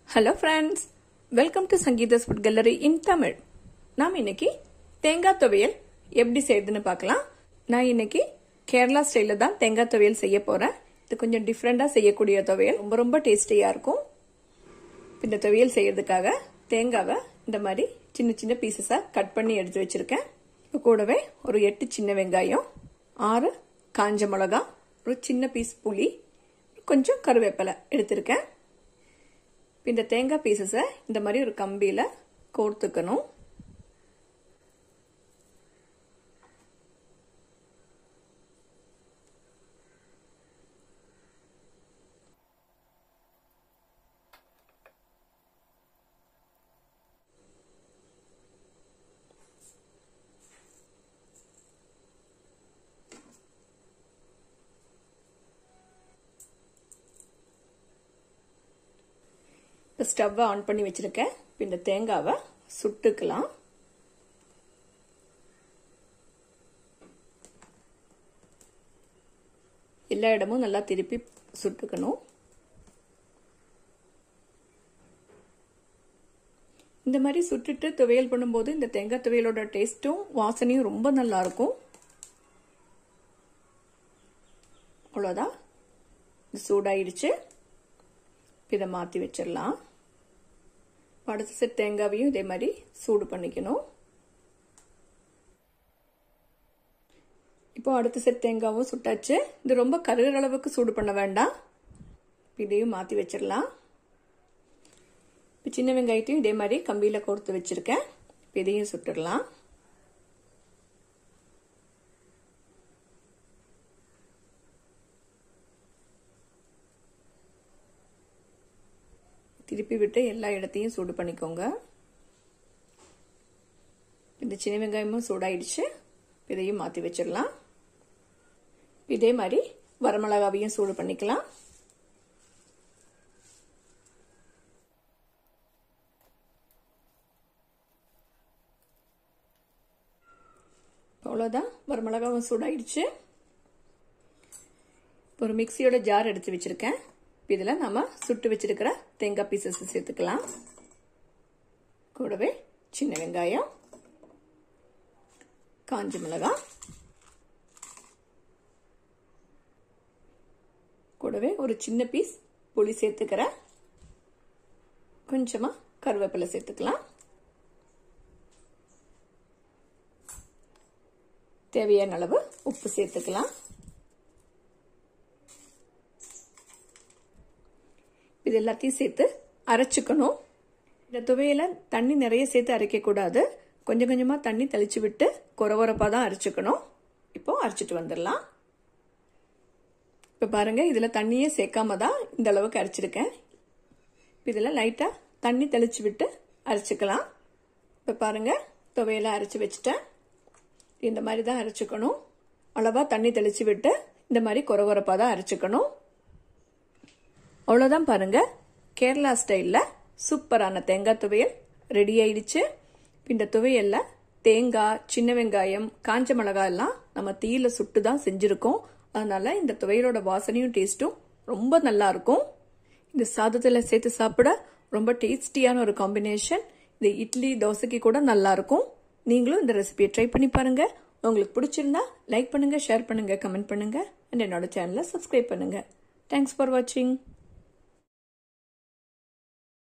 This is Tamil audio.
hello friends welcome to Sangeetha's food gallery in Tamil நாம் இன்னைக்கு தேங்காய் துவையல் எப்படி செய்யுதுன்னு பார்க்கலாம் நான் இன்னைக்கு கேரளா ஸ்டைலில் தான் தேங்காய் துவையல் செய்ய போகிறேன் இது கொஞ்சம் டிஃப்ரெண்ட்டாக செய்யக்கூடிய துவையல் ரொம்ப ரொம்ப டேஸ்டியாக இருக்கும் இந்த துவையல் செய்யறதுக்காக தேங்காவை இந்த மாதிரி சின்ன சின்ன பீசஸாக கட் பண்ணி எடுத்து வச்சிருக்கேன் இப்போ கூடவே ஒரு எட்டு சின்ன வெங்காயம் ஆறு காஞ்ச மிளகா ஒரு சின்ன பீஸ் புளி கொஞ்சம் கருவேப்பிலை எடுத்திருக்கேன் இந்த தேங்காய் பீசஸை இந்த மாதிரி ஒரு கம்பியில் கோர்த்துக்கணும் இப்போ ஸ்டவ்வை ஆன் பண்ணி வச்சுருக்கேன் இப்போ இந்த தேங்காவை சுட்டுக்கலாம் எல்லா இடமும் நல்லா திருப்பி சுட்டுக்கணும் இந்த மாதிரி சுட்டுட்டு துவையல் பண்ணும்போது இந்த தேங்காய் துவையலோட டேஸ்ட்டும் வாசனையும் ரொம்ப நல்லா இருக்கும் அவ்வளோதான் சூடாயிடுச்சு இதை மாற்றி வச்சிடலாம் அடுத்த செட் தேங்காவையும் இதே மாதிரி சூடு பண்ணிக்கணும் இப்போ அடுத்த செட் தேங்காவும் சுட்டாச்சு இது ரொம்ப கருகிற அளவுக்கு சூடு பண்ண வேண்டாம் இதையும் மாற்றி வச்சிடலாம் இப்போ சின்ன வெங்காயத்தையும் இதே மாதிரி கம்பியில் கொடுத்து வச்சிருக்கேன் இப்போ இதையும் சுட்டுடலாம் திருப்பி விட்டு எல்லா இடத்தையும் சூடு பண்ணிக்கோங்க இந்த சின்ன வெங்காயமும் சூடாயிடுச்சு இதையும் மாற்றி வச்சிடலாம் இதே மாதிரி வரமிளகாவையும் சூடு பண்ணிக்கலாம் அவ்வளோதான் வரமிளகாவும் சூடாயிடுச்சு ஒரு மிக்சியோட ஜார் எடுத்து வச்சிருக்கேன் இதில் நம்ம சுட்டு வச்சிருக்கிற தேங்காய் பீசஸ் சேர்த்துக்கலாம் கூடவே சின்ன வெங்காயம் காஞ்ச மிளகாய் கூடவே ஒரு சின்ன பீஸ் புளி சேர்த்துக்கிறேன் கொஞ்சமாக கருவேப்பிலை சேர்த்துக்கலாம் தேவையான அளவு உப்பு சேர்த்துக்கலாம் இது எல்லாத்தையும் சேர்த்து அரைச்சிக்கணும் இந்த துவையில தண்ணி நிறைய சேர்த்து அரைக்கக்கூடாது கொஞ்சம் கொஞ்சமாக தண்ணி தெளிச்சு விட்டு குறவரப்பாக தான் அரைச்சிக்கணும் இப்போ அரைச்சிட்டு வந்துடலாம் இப்போ பாருங்க இதில் தண்ணியே சேர்க்காம தான் இந்த அளவுக்கு அரைச்சிருக்கேன் இதில் லைட்டாக தண்ணி தெளிச்சு விட்டு அரைச்சிக்கலாம் இப்போ பாருங்க துவையில அரைச்சி வச்சுட்டேன் இந்த மாதிரி தான் அரைச்சிக்கணும் அளவாக தண்ணி தெளிச்சு விட்டு இந்த மாதிரி குறவரப்பாக தான் அரைச்சிக்கணும் அவ்வளோதான் பாருங்க கேரளா ஸ்டைலில் சூப்பரான தேங்காய் துவையல் ரெடி ஆயிடுச்சு இந்த துவையல்ல தேங்காய் சின்ன வெங்காயம் காஞ்ச மிளகாய் எல்லாம் நம்ம தீயில சுட்டு தான் செஞ்சுருக்கோம் அதனால இந்த துவையலோட வாசனையும் டேஸ்ட்டும் ரொம்ப நல்லா இருக்கும் இந்த சாதத்தில் சேர்த்து சாப்பிட ரொம்ப டேஸ்டியான ஒரு காம்பினேஷன் இது இட்லி தோசைக்கு கூட நல்லா இருக்கும் நீங்களும் இந்த ரெசிபியை ட்ரை பண்ணி பாருங்க உங்களுக்கு பிடிச்சிருந்தா லைக் பண்ணுங்க ஷேர் பண்ணுங்க கமெண்ட் பண்ணுங்க அண்ட் என்னோட சேனலை சப்ஸ்கிரைப் பண்ணுங்க தேங்க்ஸ் ஃபார் வாட்சிங்